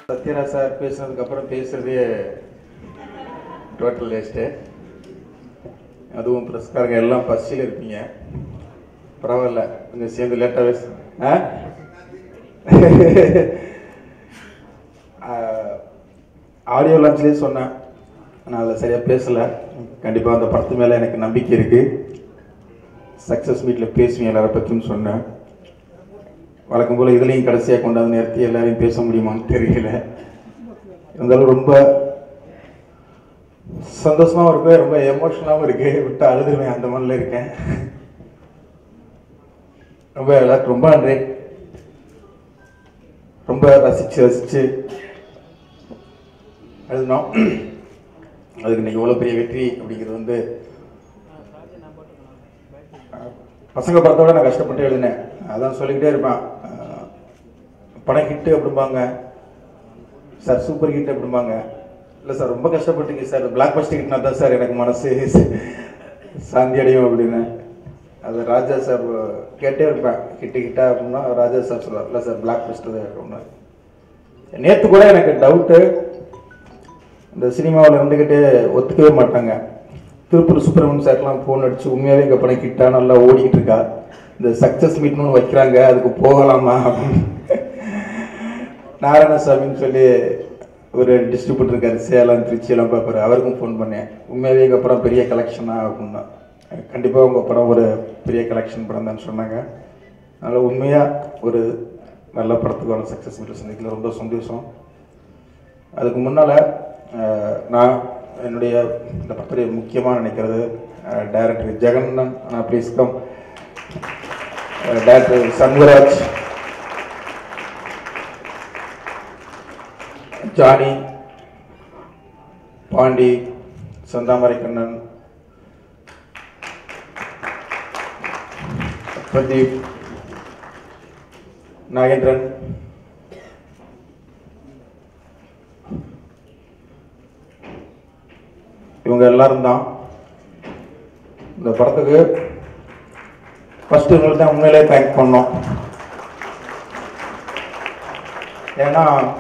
Sathyaraj sir பேசுனதுக்கு அப்புறம் பேசுறதே டோட்டல் வேஸ்ட்டு அதுவும் பிரஸ்காரங்க எல்லாம் பசியில் இருப்பீங்க பரவாயில்ல கொஞ்சம் சேர்ந்து லேட்டாக பேச ஆ ஆடியோ லான்ச்லேயே சொன்னேன் நான் அதில் சரியாக பேசலை கண்டிப்பாக அந்த படத்து மேலே எனக்கு நம்பிக்கை இருக்குது சக்ஸஸ் மீட்டில் பேசுவேன் எல்லாரை பற்றியும் சொன்னேன் வழக்கம் போல் இதுலேயும் கடைசியாக கொண்டாந்து நிறுத்தி எல்லாரையும் பேச முடியுமான்னு தெரியல இருந்தாலும் ரொம்ப சந்தோஷமாகவும் இருக்கு ரொம்ப எமோஷனலாகவும் இருக்கு விட்டு அழுதுருவேன் அந்த மாதிரில இருக்கேன் ரொம்ப எல்லாருக்கும் ரொம்ப நன்றி ரொம்ப ரசிச்சு ரசிச்சு எழுதினோம் அதுக்கு இன்னைக்கு இவ்வளோ பெரிய வெற்றி அப்படிங்கிறது வந்து பசங்க படத்தோட நான் கஷ்டப்பட்டு எழுதினேன் அதான் சொல்லிக்கிட்டே இருப்பேன் அஹ் படம் ஹிட்டு அப்படிம்பாங்க சார் சூப்பர் ஹிட் அப்படிம்பாங்க இல்லை சார் ரொம்ப கஷ்டப்பட்டீங்க சார் பிளாக் பஸ்ட் ஹிட்னா தான் சார் எனக்கு மனசு சாந்தி அடையும் அப்படின்னு அது ராஜா சார் கேட்டே இருப்பேன் ஹிட்டு ஹிட்டா அப்படின்னா ராஜா சார் சொல்லுவார் இல்லை சார் பிளாக் பஸ்ட் தான் அப்படின்னு நேற்று கூட எனக்கு டவுட்டு இந்த சினிமாவில் இருந்துக்கிட்டு ஒத்துக்கவே மாட்டாங்க திருப்பூர் சுப்பிரமணியம் சார்க்கெலாம் ஃபோன் அடிச்சு உண்மையாகவே எங்கள் படம் கிட்டா நல்லா ஓடிக்கிட்டு இருக்கா இந்த சக்ஸஸ் மீட்னு வைக்கிறாங்க அதுக்கு போகலாமா அப்படின்னு நாராயணசாமின்னு சொல்லி ஒரு டிஸ்ட்ரிபியூட்டர் இருக்காரு சேலம் திருச்சி எல்லாம் பார்ப்பாரு அவருக்கும் ஃபோன் பண்ணேன் உண்மையாகவே எங்கள் படம் பெரிய கலெக்ஷனா அப்படின்னா கண்டிப்பாக உங்கள் படம் ஒரு பெரிய கலெக்ஷன் படம் தான் சொன்னாங்க அதனால் உண்மையாக ஒரு நல்ல படத்துக்கான சக்ஸஸ் மீட்டர் சந்திக்கல ரொம்ப சந்தோஷம் அதுக்கு முன்னால் நான் என்னுடைய இந்த படத்துடைய முக்கியமாக நினைக்கிறது டைரக்டர் ஜெகன்னன் நான் please come director Shanmugaraj Johnny Pandi Santhamarai Kannan Pradeep Nagendran இவங்க எல்லாரும் தான் இந்த படத்துக்கு ஃபர்ஸ்ட் இவங்களுக்கு தான் உண்மையிலே தேங்க் பண்ணோம் ஏன்னா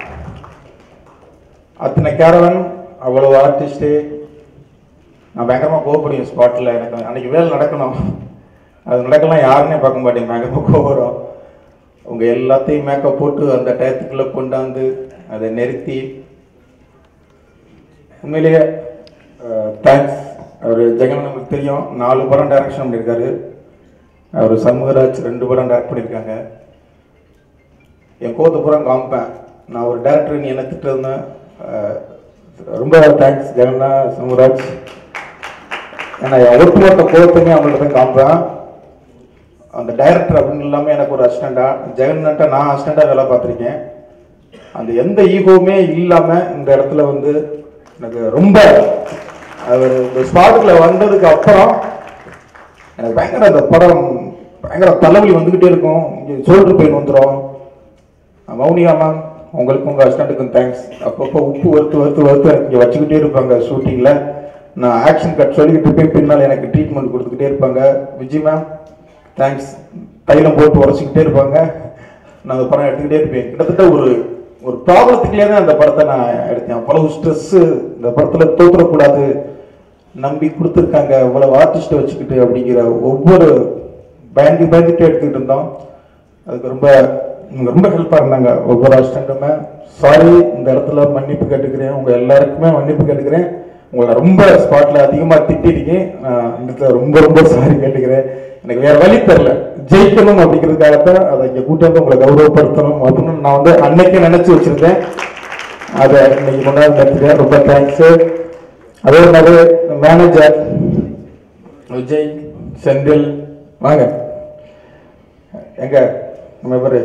அத்தனை கேரவன் அவ்வளவு ஆர்டிஸ்ட்டு நான் பயங்கரமாக கோவப்படுவேன் ஸ்பாட்டில் எனக்கு அன்னைக்கு வேலை நடக்கணும் அது நடக்கலாம் யாருன்னே பார்க்க மாட்டேன் பயங்கரமாக கோவம் உங்கள் எல்லாத்தையும் மேக்கப் போட்டு அந்த டயத்துக்குள்ளே கொண்டாந்து அதை நிறுத்தி உண்மையிலேயே தேங்க்ஸ் அவர் ஜெகன் நமக்கு தெரியும் நாலு படம் டைரக்ஷன் பண்ணியிருக்காரு அவர் சண்முகராஜ் ரெண்டு படம் டைரக்ட் பண்ணியிருக்காங்க என் கோத்த புறம் காமிப்பேன் நான் ஒரு டேரக்டர் நீ என்ன திட்டிருந்தேன் அஹ், ரொம்ப தேங்க்ஸ் ஜெகன்னா சண்முகராஜ் ஏன்னா என் ஒட்டுமொத்த கோவத்தையுமே அவங்கள்ட்ட தான் காமிப்பேன் அந்த டைரக்டர் அப்படின்னு இல்லாமல் எனக்கு ஒரு அசிஸ்டண்டா ஜெகன்கிட்ட நான் அசிஸ்டண்டாக வேலை பார்த்துருக்கேன் அந்த எந்த ஈகோவுமே இல்லாமல் இந்த இடத்துல வந்து எனக்கு ரொம்ப அவர் இந்த ஸ்பாட்டுக்குள்ள வந்ததுக்கு அப்புறம் எனக்கு பயங்கர அந்த படம் பயங்கர தலைவலி வந்துக்கிட்டே இருக்கும் இங்கே ஷோல்டர் பெயின் வந்துடும் மௌனிகா மேம் உங்களுக்கு உங்கள் அசிஸ்டண்ட்டுக்கும் தேங்க்ஸ் அப்பப்போ உப்பு வறுத்து வறுத்து வறுத்து எனக்கு இங்கே வச்சுக்கிட்டே இருப்பாங்க ஷூட்டிங்கில் நான் ஆக்ஷன் கட் சொல்லிக்கிட்டு இருப்பேன் பின்னால் எனக்கு ட்ரீட்மெண்ட் கொடுத்துக்கிட்டே இருப்பாங்க விஜய் மேம் தேங்க்ஸ் தைலம் போட்டு உடச்சிக்கிட்டே இருப்பாங்க நான் அந்த படம் எடுத்துக்கிட்டே இருப்பேன் கிட்டத்தட்ட ஒரு ஒரு ப்ராப்ளத்துக்குள்ளே தான் அந்த படத்தை நான் எடுத்தேன் அவ்வளவு ஸ்ட்ரெஸ்ஸு இந்த படத்தில் தோத்துறக்கூடாது நம்பி கொடுத்துருக்காங்க இவ்வளவு ஆர்டிஸ்ட்டை வச்சுக்கிட்டு அப்படிங்கிற ஒவ்வொரு பயந்து பயந்துட்டு எடுத்துக்கிட்டு இருந்தோம் அதுக்கு ரொம்ப இவங்க ரொம்ப ஹெல்ப்பாக இருந்தாங்க ஒவ்வொரு அசிஸ்டண்ட்டுமே சாரி இந்த இடத்துல மன்னிப்பு கேட்டுக்கிறேன் உங்கள் எல்லாருக்குமே மன்னிப்பு கேட்டுக்கிறேன் உங்களை ரொம்ப ஸ்பாட்டில் அதிகமாக திட்டிருக்கீங்க நான் இந்த இடத்துல ரொம்ப ரொம்ப சாரி கேட்டுக்கிறேன் எனக்கு வேற வழி தெரில ஜெயிக்கணும் அப்படிங்கிறதுக்காகத்தான் அதை இங்கே கூட்டி வந்து உங்களை கௌரவப்படுத்தணும் அப்படின்னு நான் வந்து அன்னைக்கே நினச்சி வச்சுருந்தேன் அதை இன்னைக்கு கொண்டாந்து நடத்திட்டேன் ரொம்ப தேங்க்ஸு அதே மாதிரி மேனேஜர் விஜய் செந்தில் வாங்க எங்க நம்ம பேரு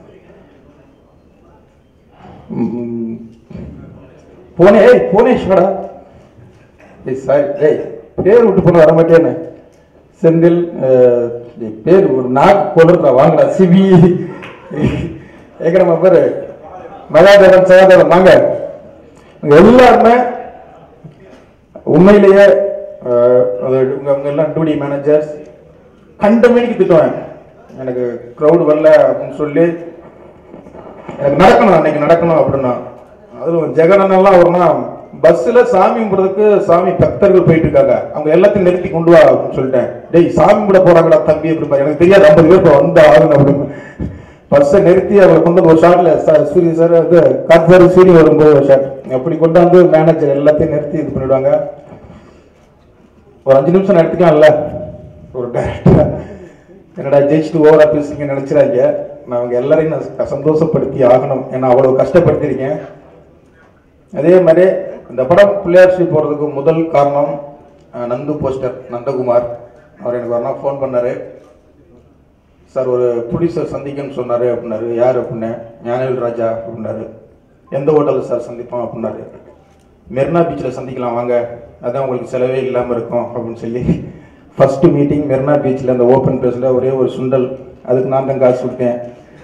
ம், போனே ஏய் புவனேஸ்வரா ஏய் சாரி ஏய் பேர் விட்டு போன வர மாட்டேன்னு செந்தில் அஹ், ஏய், பேர் ஒரு நாக்கு கொள்றா வாங்கடா சிவி எங்க நம்ம பேரு மகாதேவன் சகாதேவன் வாங்க இவங்க எல்லாருமே உண்மையிலேயே அஹ், அது இவங்க அவங்க எல்லாம் டூடி மேனேஜர்ஸ் கண்ட மணிக்கு திட்டுவேன் எனக்கு க்ரௌட் வரல அப்படின்னு சொல்லி எனக்கு நடக்கணும் அன்னைக்கு நடக்கணும் அப்படின்னா அதுவும் ஜெகனெல்லாம் வரும்னா பஸ்ஸில் சாமி கும்பிட்றதுக்கு சாமி பக்தர்கள் போயிட்டு இருக்காங்க அவங்க எல்லாத்தையும் நிறுத்தி கொண்டு வா அப்படின்னு சொல்லிட்டேன் டேய் சாமி கும்பிட போறாங்கடா தம்பி அப்படின்னு எனக்கு தெரியாது ஐம்பது பேர் இப்போ வந்த ஆகணும் அப்படின்னு பஸ்ஸை நிறுத்தி அவரை கொண்டு வந்து ஒரு ஷாட்ல சார் சூரிய சார் இது காத்து சார் சூரிய வரும்போது ஒரு ஷாட் அப்படி கொண்டு வந்து மேனேஜர் எல்லாத்தையும் நிறுத்தி இது பண்ணிடுவாங்க ஒரு அஞ்சு நிமிஷம் நடத்திக்கலாம்ல ஒரு டேரக்டர் என்னடா ஜெயிச்சுட்டு ஓவரா பேசுறீங்க நினைச்சிடாங்க நான் அவங்க எல்லாரையும் நான் சந்தோஷப்படுத்தி ஆகணும் ஏன்னா அவ்வளவு கஷ்டப்படுத்திருக்கேன் அதே மாதிரி இந்த படம் பிள்ளையார் ஸ்ரீ போகிறதுக்கு முதல் காரணம் அஹ், நந்து போஸ்டர் நந்தகுமார் அவர் எனக்கு ஒரு நாள் ஃபோன் பண்ணாரு சார் ஒரு ப்ரொடியூசர் சந்திக்கணும்னு சொன்னாரு அப்படின்னாரு யார் அப்படின்னேன் ஞானவேல் ராஜா அப்படின்னாரு எந்த ஹோட்டலில் சார் சந்திப்போம் அப்படின்னாரு மெரினா பீச்சில் சந்திக்கலாம் வாங்க அதான் உங்களுக்கு செலவே இல்லாமல் இருக்கும் அப்படின்னு சொல்லி ஃபர்ஸ்ட் மீட்டிங் மெரினா பீச்சில் அந்த ஓப்பன் பிளேஸில் ஒரே ஒரு சுண்டல் அதுக்கு நான் தான் காசு கொடுத்தேன்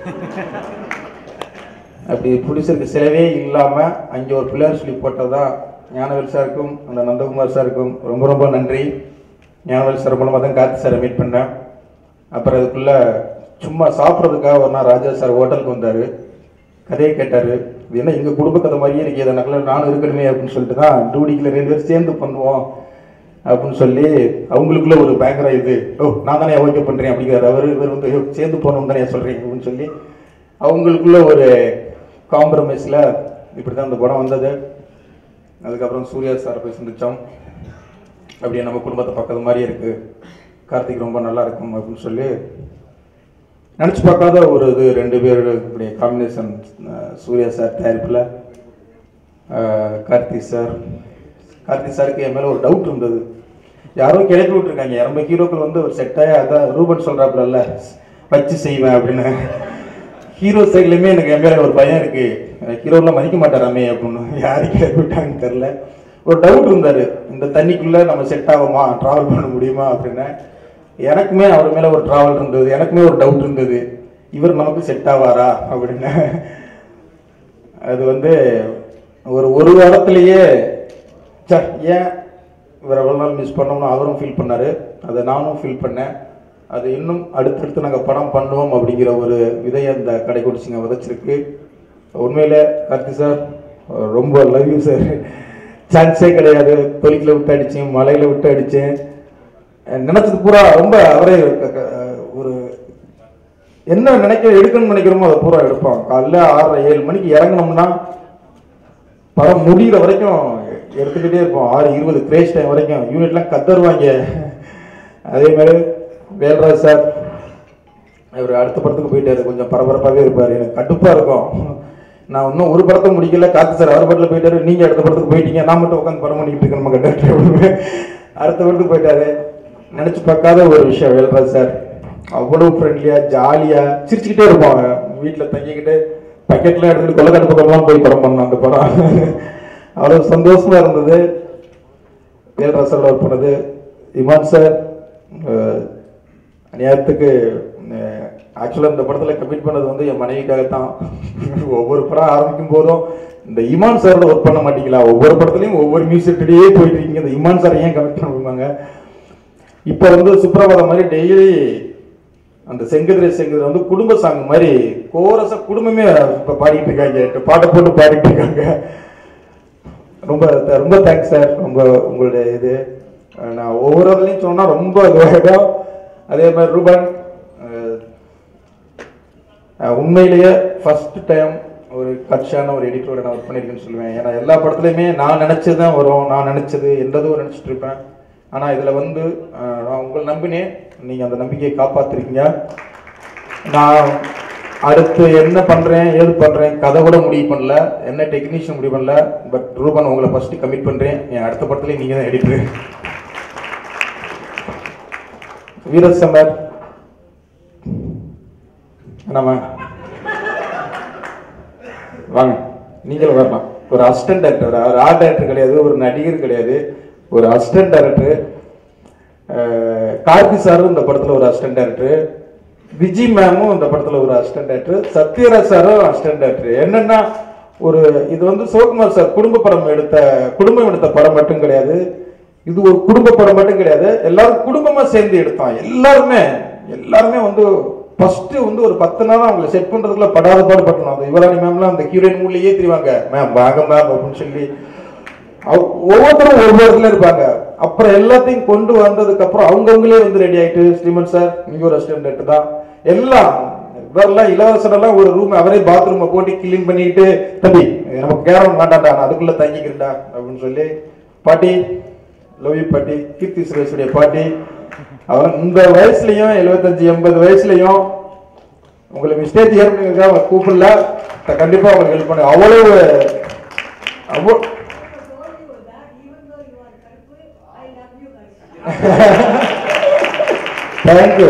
அப்படி ப்ரொடியூசருக்கு செலவே இல்லாமல் அங்கே ஒரு பிள்ளையார் சொல்லி போட்டதான் ஞானவேல் சாருக்கும் அந்த நந்தகுமார் சாருக்கும் ரொம்ப ரொம்ப நன்றி ஞானவேல் சார் மூலமாக தான் கார்த்தி சாரை மீட் பண்ணேன் அப்புறம் அதுக்குள்ளே சும்மா சாப்பிட்றதுக்காக ஒரு நாள் ராஜா சார் ஹோட்டலுக்கு வந்தார் கதையை கேட்டார் இது என்ன எங்கள் குடும்ப கதை மாதிரியே இருக்கு அதை நக்கல நானும் இருக்கணுமே அப்படின்னு சொல்லிட்டு தான் டூடிக்கில் ரெண்டு பேரும் சேர்ந்து பண்ணுவோம் அப்படின்னு சொல்லி அவங்களுக்குள்ள ஒரு பயங்கர இது ஓ நான் தானே ஓகே பண்ணுறேன் அப்படிங்கிறார் அவர் இவர் வந்து "ஐயோ, சேர்ந்து போகணும் தானே சொல்கிறீங்க அப்படின்னு சொல்லி அவங்களுக்குள்ள ஒரு காம்ப்ரமைஸில் இப்படி தான் அந்த படம் வந்தது அதுக்கப்புறம் சூர்யா சார் போய் சந்தித்தோம் அப்படியே நம்ம குடும்பத்தை பக்கத்து மாதிரியே இருக்கு கார்த்திக் ரொம்ப நல்லா இருக்கும் அப்படின்னு சொல்லி நினச்சி பார்க்காத ஒரு இது ரெண்டு பேர் இப்படி காம்பினேஷன் சூர்யா சார் தயாரிப்பில் கார்த்திக் சார் கார்த்திக் சாருக்கு என் மேலே ஒரு டவுட் இருந்தது யாரோ கிளப்பி விட்டுருக்காங்க ரொம்ப ஹீரோக்கள் வந்து ஒரு செட்டாக அதான் ரூபன் சொல்கிறாப்புல வச்சு செய்வேன் அப்படின்னு ஹீரோ சைட்லேயுமே எனக்கு என் மேலே ஒரு பயம் இருக்கு ஹீரோலாம் மதிக்க மாட்டாராமே அப்படின்னு யாரு கிளப்பி விட்டாங்கன்னு தெரில ஒரு டவுட் இருந்தார் இந்த தண்ணிக்குள்ளே நம்ம செட் ஆகுமா ட்ராவல் பண்ண முடியுமா அப்படின்னு எனக்குமே அவர் மேலே ஒரு ட்ராவல் இருந்தது எனக்குமே ஒரு டவுட் இருந்தது இவர் நமக்கு செட் ஆவாரா அப்படின்னு அது வந்து ஒரு ஒரு வாரத்திலேயே ச்சே ஏன் இவர் எவ்வளோ நாள் மிஸ் பண்ணோம்னு அவரும் ஃபீல் பண்ணார் அதை நானும் ஃபீல் பண்ணேன் அது இன்னும் அடுத்தடுத்து நாங்கள் படம் பண்ணுவோம் அப்படிங்கிற ஒரு விதையை அந்த கடைக்குடிச்சிங்க விதைச்சிருக்கு உண்மையிலே கார்த்தி சார் ரொம்ப லவ் யூ சார் சான்ஸே கிடையாது தொழிலில் விட்டு அடித்தேன் மலையில் விட்டு அடித்தேன் நினச்சது பூரா ரொம்ப அவரே க- க- ஒரு என்ன நினைக்க எடுக்கணும்னு நினைக்கிறோமோ அதை பூரா எடுப்போம் காலைல ஆறரை ஏழு மணிக்கு இறங்கினோம்னா படம் முடிகிற வரைக்கும் எடுத்துக்கிட்டே இருப்போம் ஆறு இருபது கிரேஸ் டைம் வரைக்கும் யூனிட்லாம் கத்தருவாங்க அதே மாதிரி வேல்ராஜ் சார் இவர் அடுத்த படத்துக்கு போயிட்டாரு கொஞ்சம் பரபரப்பாகவே இருப்பார் எனக்கு கடுப்பாக இருக்கும் நான் இன்னும் ஒரு படத்தை முடிக்கல காத்து சார் அவர் படத்தில் போயிட்டாரு நீங்கள் அடுத்த படத்துக்கு போயிட்டீங்க நான் மட்டும் உட்காந்து படம் பண்ணிக்கிட்டு இருக்கேன் நம்ம கண்டக்டர் அடுத்த படத்துக்கு போயிட்டாரு நினச்சி பார்க்காத ஒரு விஷயம் வேல்ராஜ் சார் அவ்வளோ ஃப்ரெண்ட்லியாக ஜாலியாக சிரிச்சுக்கிட்டே இருப்பாங்க வீட்டில் தங்கிக்கிட்டு பக்கெட்லாம் எடுத்துகிட்டு கொள்ளக்காட்டு பக்கம்லாம் போய் படம் பண்ணோம் அந்த படம் அவ்வளோ சந்தோஷமா இருந்தது வேல்ராஜ் சாரோட ஒர்க் பண்ணது இமான் சார் அஹ், அநியாயத்துக்கு ஆக்சுவலாக இந்த படத்தில் கமிட் பண்ணது வந்து என் மனைவிக்காகத்தான் ஒவ்வொரு படம் ஆரம்பிக்கும் போதும் இந்த இமான் சாரோட ஒர்க் பண்ண மாட்டீங்களா ஒவ்வொரு படத்துலையும் ஒவ்வொரு மியூசிக்கிட்டே போயிட்டு இருக்கீங்க இந்த இமான் சார் ஏன் கமிட் பண்ணுவாங்க இப்போ வந்து சுப்ரபாதம் மாதிரி டெய்லி அந்த செங்கதிரை செங்கதிரை வந்து குடும்ப சாங் மாதிரி கோரஸா குடும்பமே இப்போ பாடிட்டு இருக்காங்க பாட்டை போட்டு பாடிட்டு இருக்காங்க ரொம்ப ரொம்ப தேங்க்ஸ் சார் ரொம்ப உங்களுடைய இது அஹ் நான் ஒவ்வொரு இதுலையும் சொன்னா ரொம்ப இதுவாகிடும் அதே மாதிரி ரூபன் அஹ் அஹ் உண்மையிலேயே ஃபர்ஸ்ட் டைம் ஒரு கட்சியான ஒரு எடிட்டரோட நான் ஒர்க் பண்ணியிருக்கேன்னு சொல்லுவேன் ஏன்னா எல்லா படத்துலையுமே நான் நினச்சது தான் வரும் நான் நினச்சது எந்ததும் நினச்சிட்டு இருப்பேன் ஆனால் இதில் வந்து அஹ், நான் உங்களை நம்பினேன் நீங்கள் அந்த நம்பிக்கையை காப்பாற்றிருக்கீங்க நான் அடுத்து என்ன பண்ணுறேன் ஏது பண்ணுறேன் கதை கூட முடிவு பண்ணல என்ன டெக்னீஷியன் முடிவு பண்ணல பட் ரூபன் உங்களை ஃபஸ்ட்டு கமிட் பண்ணுறேன் என் அடுத்த படத்துலேயும் நீங்கள் தான் எடிட்டர் வீரசமர் நம்ம வாங்க நீங்களும் வரலாம் ஒரு அசிஸ்டன்ட் டேரக்டர் அவர் ஆர்ட் டைரக்டர் கிடையாது ஒரு நடிகர் கிடையாது ஒரு அசிஸ்டன்ட் டைரக்டர் கார்த்தி சாரும் இந்த படத்துல ஒரு அசிஸ்டன்ட் டைரக்டர் விஜி மேமும் இந்த படத்துல ஒரு அசிஸ்டன்ட் டைரக்டர் சத்யராஜ் சாரும் அசிஸ்டன்ட் டைரக்டர் என்னன்னா ஒரு இது வந்து சிவகுமார் சார் குடும்ப படம் எடுத்த குடும்பம் எடுத்த படம் மட்டும் கிடையாது இது ஒரு குடும்ப படம் மட்டும் கிடையாது எல்லாரும் குடும்பமா சேர்ந்து எடுத்தோம் எல்லாருமே எல்லாருமே வந்து ஃபர்ஸ்ட் வந்து ஒரு பத்து நாள் அவங்களை செட் பண்றதுக்குள்ள படாத பாடு பட்டணும் அந்த யுவராணி மேம்லாம் அந்த ஹீரோயின் மூலையே தெரிவாங்க மேம் வாங்க மேம் அப்படின்னு சொல்லி அவ- ஒவ்வொருத்தரும் ஒவ்வொரு இடத்துல இருப்பாங்க அப்புறம் எல்லாத்தையும் கொண்டு வந்ததுக்கு அப்புறம் அவங்கவுங்களே வந்து ரெடி ஆயிட்டு ஸ்ரீமன் சார் நீங்க ஒரு அசிஸ்டன்ட் தான் எல்லாம் இவரெல்லாம் இளவரசரெல்லாம் ஒரு ரூம் அவரே பாத்ரூமை போட்டு கிளீன் பண்ணிட்டு தம்பி நமக்கு கேரம் வேண்டாம்டா நான் அதுக்குள்ள தங்கிக்கிறேன்டா அப்படின்னு சொல்லி பாட்டி லவ் யூ பாட்டி கீர்த்தி சுரேஷுடைய பாட்டி அவர் இந்த வயசுலயும் எழுபத்தஞ்சு எண்பது வயசுலயும் உங்களுக்கு ஸ்டேஜ் ஏற்படுங்க அவங்க கூப்பிடல த- கண்டிப்பா அவங்களுக்கு ஹெல்ப் பண்ணு அவ்வளவு அவ்வளோ told you that even though you are Karpu, I love you guys. Thank you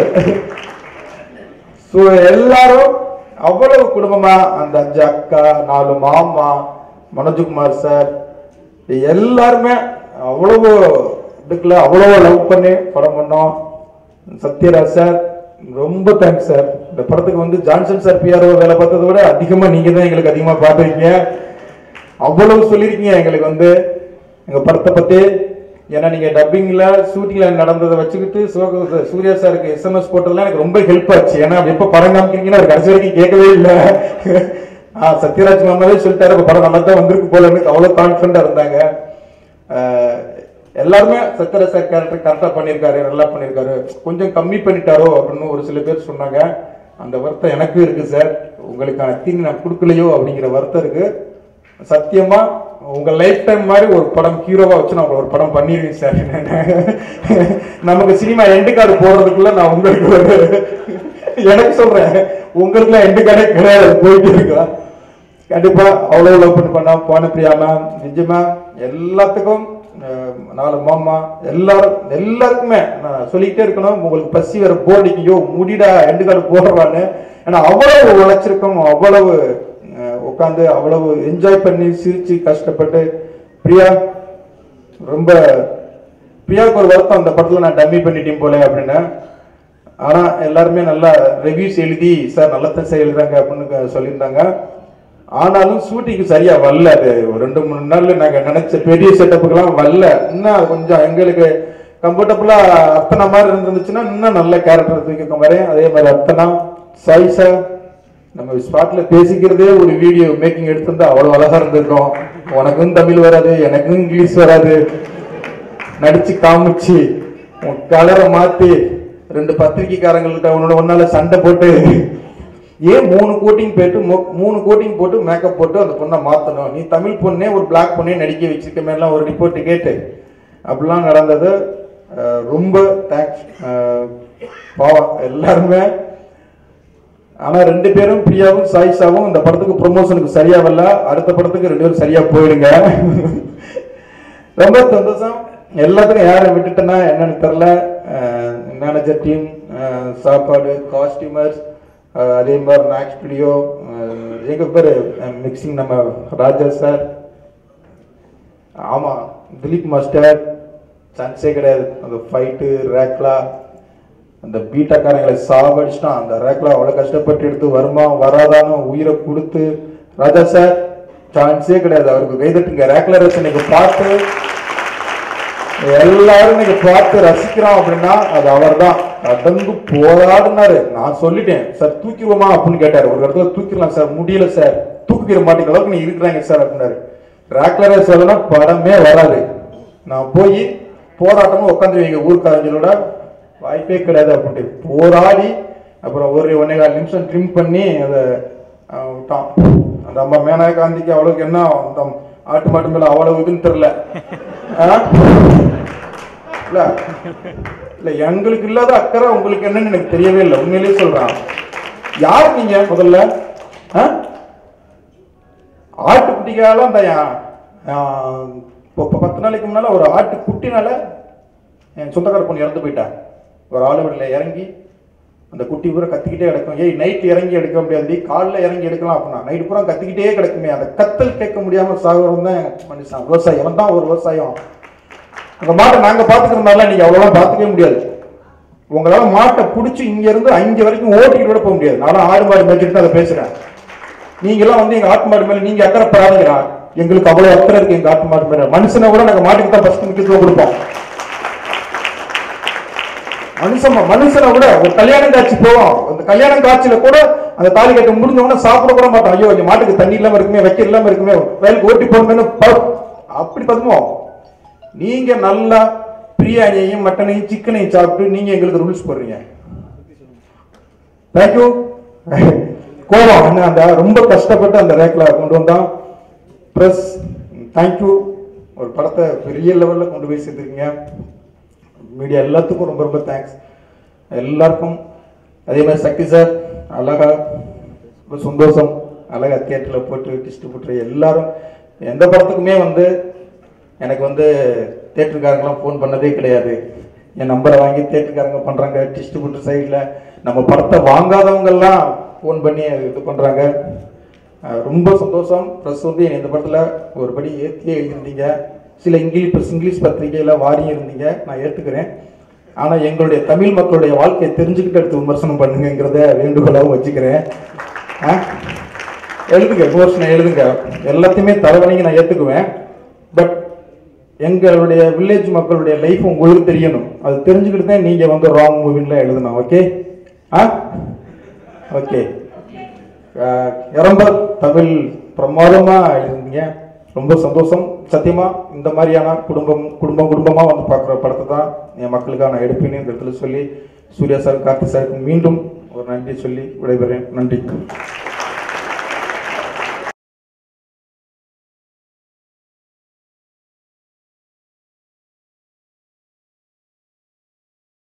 so எல்லாரும் அவ்வளவு குடும்பமா அந்த அஞ்சு அக்கா நாலு மாமா மனோஜ்குமார் சார் எல்லாருமே அவ்வளவு இதுக்குள்ள அவ்வளவு லவ் பண்ணி படம் பண்ணோம் சத்யராஜ் சார் ரொம்ப தேங்க்ஸ் சார் இந்த படத்துக்கு வந்து ஜான்சன் சார் பிஆர்ஓ வேலை பார்த்ததை விட அதிகமா நீங்க தான் எங்களுக்கு அதிகமா பார்த்துருக்கீங்க அவ்வளவு சொல்லியிருக்கீங்க எங்களுக்கு வந்து எங்க படத்தை பத்தி ஏன்னா நீங்க டப்பிங்ல ஷூட்டிங்ல நடந்ததை வச்சுக்கிட்டு சிவக சூர்யா சாருக்கு எஸ்எம்எஸ் போட்டதெல்லாம் எனக்கு ரொம்ப ஹெல்ப் ஆச்சு ஏன்னா அது எப்ப படம் காமிக்கிறீங்கன்னு அவர் கடைசி வரைக்கும் கேட்கவே இல்லை ஆ சத்யராஜ் மாமாவே சொல்லிட்டாரு இப்ப படம் நல்லா தான் வந்திருக்கு போலன்னு அவ்வளவு கான்ஃபிடண்டா இருந்தாங்க ஆஹ் எல்லாருமே சத்யராஜ் சார் கேரக்டர் கரெக்டா பண்ணியிருக்காரு நல்லா பண்ணியிருக்காரு கொஞ்சம் கம்மி பண்ணிட்டாரோ அப்படின்னு ஒரு சில பேர் சொன்னாங்க அந்த வருத்தம் எனக்கு இருக்கு சார் உங்களுக்கான தீங்கு நான் கொடுக்கலையோ அப்படிங்கிற வருத்தம் இருக்கு சத்தியமா உங்க லைஃப் டைம் மாதிரி ஒரு படம் ஹீரோவா வச்சு நான் ஒரு படம் பண்ணிருக்கேன் சார் நமக்கு சினிமா எண்டு கார்டு போடுறதுக்குள்ள நான் உங்களுக்கு ஒரு எனக்கு சொல்றேன் உங்களுக்குலாம் எண்டு கார்டே கிடையாது போயிட்டு இருக்கா கண்டிப்பா அவ்வளவு லவ் பண்ணி பண்ணா பானுப்பிரியா மேம் விஜய் மேம் எல்லாத்துக்கும் அஹ், நாலு மாமா எல்லாரும் எல்லாருக்குமே நான் சொல்லிக்கிட்டே இருக்கணும் உங்களுக்கு பசி வேற போர்டிக்கையோ முடிடா எண்டு கார்டு போடுறான்னு ஏன்னா அவ்வளவு உழைச்சிருக்கோம் அவ்வளவு உட்காந்து அவ்வளவு என்ஜாய் பண்ணி சிரிச்சு கஷ்டப்பட்டு பிரியா ரொம்ப பிரியாவுக்கு ஒரு வருத்தம் அந்த படத்துல நான் டம்மி பண்ணிட்டேன் போல அப்படின்னு ஆனா எல்லாருமே நல்லா ரிவ்யூஸ் எழுதி சார் நல்லா தான் சார் எழுதுறாங்க அப்படின்னு க- சொல்லியிருந்தாங்க ஆனாலும் ஷூட்டிங்க்கு சரியா வரல அது ஒரு ரெண்டு மூணு நாள்ல நாங்க நினைச்ச பெரிய செட்டப்புக்கெல்லாம் வரல இன்னும் அது கொஞ்சம் எங்களுக்கு கம்ஃபர்டபுளா அர்த்தனா மாதிரி இருந்துச்சுன்னா இன்னும் நல்ல கேரக்டர் தூக்கிக்க மாதிரி அதே மாதிரி அர்த்தனா சாய்ஸா நம்ம ஸ்பாட்ல பேசிக்கிறதே ஒரு வீடியோ மேக்கிங் எடுத்திருந்தா அவ்வளவு அழகா இருந்திருக்கும் உனக்கும் தமிழ் வராது எனக்கும் இங்கிலீஷ் வராது நடிச்சு காமிச்சு உன் கலரை மாத்தி ரெண்டு பத்திரிக்கைக்காரங்கள்ட்ட உன்னோட ஒன்னால சண்டை போட்டு ஏன் மூணு கோட்டிங் போட்டு மொ- மூணு கோட்டிங் போட்டு மேக்கப் போட்டு அந்த பொண்ணை மாத்தணும் நீ தமிழ் பொண்ணே ஒரு பிளாக் பொண்ணே நடிக்க வச்சிருக்க மாதிரிலாம் ஒரு ரிப்போர்ட் கேட்டு அப்படிலாம் நடந்தது அஹ் ரொம்ப தேங்க்ஸ் பாவம் எல்லாருமே ஆனா ரெண்டு பேரும் பிரியாவும் சாயிஷாவும் இந்த படத்துக்கு ப்ரொமோஷனுக்கு சரியா வரல அடுத்த படத்துக்கு ரெண்டு பேரும் சரியா போயிடுங்க ரொம்ப சந்தோஷம் எல்லாத்துக்கும் யாரை விட்டுட்டேன்னா என்னன்னு தெரில மேனேஜர் டீம் சாப்பாடு காஸ்டியூமர்ஸ் அதே மாதிரி நாக் ஸ்டுடியோ எங்க பேர் மிக்சிங் நம்ம ராஜா சார் ஆமா திலீப் மாஸ்டர் சான்ஸே கிடையாது அந்த ஃபைட்டு ரேக்லா அந்த பீட்டாக்காரங்களை சாவடிச்சிட்டான் அந்த ரேக்லா அவ்வளோ கஷ்டப்பட்டு எடுத்து வருமா வராதான்னு உயிரை கொடுத்து ராஜா சார் சான்ஸே கிடையாது அவருக்கு கைதட்டுங்க ரேக்லா ரேஸ் இன்னைக்கு பார்த்து எல்லாரும் இன்னைக்கு பார்த்து ரசிக்கிறோம் அப்படின்னா அது அவர்தான் கடந்து போராடினாரு நான் சொல்லிட்டேன் சார் தூக்கிடுவோமா அப்படின்னு கேட்டாரு ஒரு இடத்துல தூக்கிடலாம் சார் முடியல சார் தூக்கிக்கிற மாட்டேங்கிற அளவுக்கு நீ இருக்கிறாங்க சார் அப்படின்னாரு ரேக்லரே சொல்லணும் படமே வராது நான் போய் போராட்டமும் உட்காந்து வைங்க ஊர்க்காரங்களோட வாய்ப்பே கிடையாது அப்படின்ட்டு போராடி அப்புறம் ஒரு ஒன்னே கால் நிமிஷம் ட்ரிம் பண்ணி அதை அஹ், விட்டான் அந்த அம்மா மேனகா காந்திக்கு அவ்வளவுக்கு என்ன அந்த ஆட்டு மாட்டு மேல அவ்வளவு இதுன்னு தெரியல ஆ? இல்ல இல்ல எங்களுக்கு இல்லாத அக்கறை உங்களுக்கு என்னன்னு எனக்கு தெரியவே இல்லை உண்மையிலேயே சொல்றான் யார் நீங்க முதல்ல ஆ? ஆட்டுக்குட்டிக்கால அந்த ஆ, இப்போ இப்போ பத்து நாளைக்கு முன்னால ஒரு ஆட்டு குட்டினால என் சொந்தக்கார பொண்ணு இறந்து போயிட்டா ஒரு ஆளு வீட்டில் இறங்கி அந்த குட்டி பூரா கத்திக்கிட்டே கிடக்கும் ஏய் நைட் இறங்கி எடுக்க முடியாது காலைல இறங்கி எடுக்கலாம் அப்படின்னா நைட் பூரா கத்திக்கிட்டே கிடக்குமே அந்த கத்தல் கேட்க முடியாம சாகுறவன் தான் மனுஷன் விவசாயி அவன் தான் ஒரு விவசாயம் அந்த மாட்டை நாங்க பாத்துக்கிறதுனால நீங்க அவ்வளவு பாத்துக்கவே முடியாது உங்களால மாட்டை பிடிச்சி இங்க இருந்து அங்க வரைக்கும் ஓட்டிக்கிட்டு கூட போக முடியாது நானும் ஆடு மாடு மேய்ச்சிட்டு தான் அதை பேசுறேன் நீங்க எல்லாம் வந்து எங்க ஆட்டு மாடு மேல நீங்க அக்கறைப்படாதீங்களா எங்களுக்கு அவ்வளவு அக்கறை இருக்கு எங்க ஆட்டு மாடு மேல மனுஷனை கூட நாங்க மாட்டுக்கு தான் ஃபர்ஸ்ட் முக்கியத்துவம் கொடுப்போம் மனுஷன் மனுஷனை விட ஒரு கல்யாணம் காட்சி போவோம் அந்த கல்யாண காட்சியில கூட அந்த தாலி கட்ட முடிஞ்ச உடனே சாப்பிட கூட மாட்டோம் ஐயோ இங்க மாட்டுக்கு தண்ணி இல்லாம இருக்குமே வைக்க இல்லாம இருக்குமே வயலுக்கு ஓட்டி போடணும்னு ப- அப்படி பதுமோம் நீங்க நல்லா பிரியாணியையும் மட்டனையும் சிக்கனையும் சாப்பிட்டு நீங்க எங்களுக்கு ரூல்ஸ் போடுறீங்க தேங்க்யூ கோவம் என்ன அந்த ரொம்ப கஷ்டப்பட்டு அந்த ரேக்ல கொண்டு வந்தான் ப்ளஸ் தேங்க்யூ ஒரு படத்தை பெரிய லெவலில் கொண்டு போய் சேர்த்துருக்கீங்க மீடியா எல்லாத்துக்கும் ரொம்ப ரொம்ப தேங்க்ஸ் எல்லாருக்கும் அதே மாதிரி சக்தி சார் அழகா ரொம்ப சந்தோஷம் அழகா தியேட்டரில் போட்டு டிஸ்ட்ரிபியூட்டர் எல்லாரும் எந்த படத்துக்குமே வந்து எனக்கு வந்து தேட்டருக்காரங்களாம் ஃபோன் பண்ணதே கிடையாது என் நம்பரை வாங்கி தேட்டருக்காரங்க பண்ணுறாங்க டிஸ்ட்ரிபியூட்டர் சைடில் நம்ம படத்தை வாங்காதவங்கெல்லாம் ஃபோன் பண்ணி இது பண்ணுறாங்க ரொம்ப சந்தோஷம் ப்ளஸ் வந்து என்னை இந்த படத்தில் ஒரு படி ஏற்றியே எழுதியிருந்தீங்க சில இங்கிலீஷ் இங்கிலீஷ் பத்திரிகையில் வாரியும் இருந்தீங்க நான் ஏற்றுக்கிறேன் ஆனால் எங்களுடைய தமிழ் மக்களுடைய வாழ்க்கையை தெரிஞ்சுக்கிட்டு எடுத்து விமர்சனம் பண்ணுங்கிறத வேண்டுகோளாகவும் வச்சுக்கிறேன் ஆ எழுதுங்க விமர்சனம் எழுதுங்க எல்லாத்தையுமே தலைவணிங்க நான் ஏற்றுக்குவேன் பட் எங்களுடைய வில்லேஜ் மக்களுடைய லைஃப் உங்களுக்கு தெரியணும் அது தெரிஞ்சுக்கிட்டு தான் நீங்கள் வந்து ராங் மூவின்லாம் எழுதணும் ஓகே ஆ ஓகே இரம்ப தமிழ் பிரமாதமாக எழுதுனீங்க ரொம்ப சந்தோஷம் சத்தியமா இந்த மாதிரியான குடும்பம் குடும்பம் குடும்பமாக வந்து பார்க்குற படத்தை தான் என் மக்களுக்காக நான் எடுப்பேன்னு இந்த இடத்துல சொல்லி சூர்யா சார் கார்த்தி சாருக்கு மீண்டும் ஒரு நன்றி சொல்லி விடைபெறேன் நன்றி